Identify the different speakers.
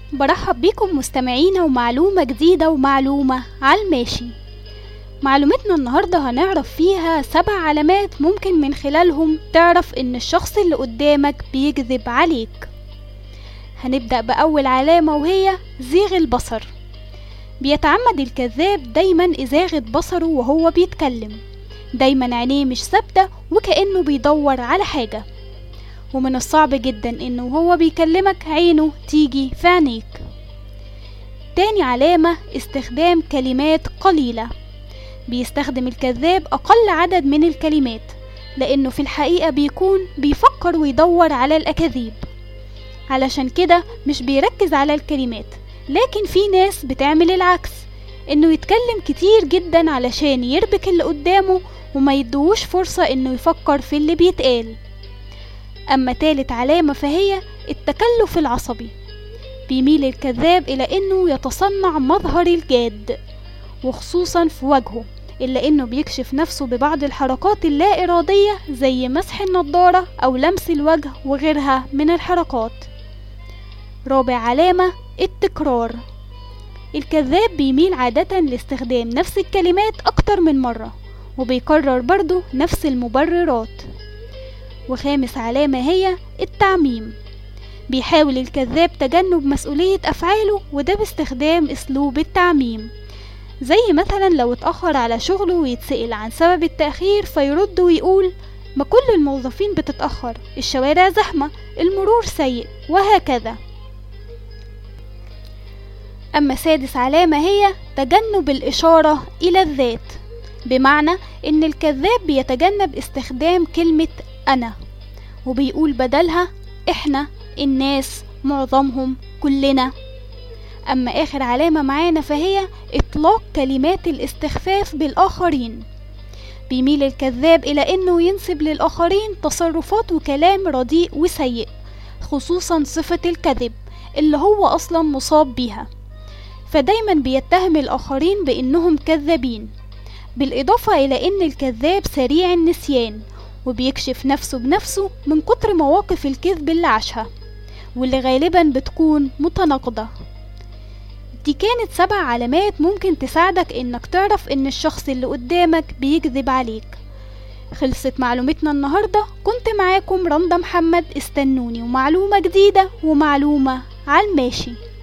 Speaker 1: برحب بيكم مستمعينا ومعلومة جديدة ومعلومة على الماشي معلومتنا النهاردة هنعرف فيها سبع علامات ممكن من خلالهم تعرف ان الشخص اللي قدامك بيكذب عليك هنبدأ بأول علامة وهي زيغ البصر بيتعمد الكذاب دايما إزاغة بصره وهو بيتكلم دايما عينيه مش ثابتة وكأنه بيدور على حاجة ومن الصعب جدا انه وهو بيكلمك عينه تيجي في عينيك تاني علامة استخدام كلمات قليلة بيستخدم الكذاب أقل عدد من الكلمات لأنه في الحقيقة بيكون بيفكر ويدور على الأكاذيب علشان كده مش بيركز على الكلمات لكن في ناس بتعمل العكس انه يتكلم كتير جدا علشان يربك اللي قدامه وما يدوش فرصة انه يفكر في اللي بيتقال اما تالت علامة فهي التكلف العصبي بيميل الكذاب الى انه يتصنع مظهر الجاد وخصوصا في وجهه إلا إنه بيكشف نفسه ببعض الحركات اللا إرادية زي مسح النضارة أو لمس الوجه وغيرها من الحركات رابع علامة التكرار الكذاب بيميل عادة لاستخدام نفس الكلمات أكتر من مرة وبيكرر برضه نفس المبررات وخامس علامة هي التعميم بيحاول الكذاب تجنب مسؤولية أفعاله وده باستخدام أسلوب التعميم زي مثلا لو اتأخر على شغله ويتسأل عن سبب التأخير فيرد ويقول ما كل الموظفين بتتأخر الشوارع زحمة المرور سيء وهكذا أما سادس علامة هي تجنب الإشارة إلى الذات بمعنى إن الكذاب بيتجنب استخدام كلمة أنا وبيقول بدلها إحنا الناس معظمهم كلنا أما آخر علامة معانا فهي إطلاق كلمات الاستخفاف بالآخرين بيميل الكذاب إلى إنه ينسب للآخرين تصرفات وكلام رديء وسيء خصوصا صفة الكذب اللي هو أصلا مصاب بيها فدايما بيتهم الآخرين بإنهم كذابين بالإضافة إلى إن الكذاب سريع النسيان وبيكشف نفسه بنفسه من كتر مواقف الكذب اللي عاشها واللي غالبا بتكون متناقضة دي كانت سبع علامات ممكن تساعدك انك تعرف ان الشخص اللي قدامك بيكذب عليك خلصت معلومتنا النهاردة كنت معاكم رندا محمد استنوني ومعلومة جديدة ومعلومة على الماشي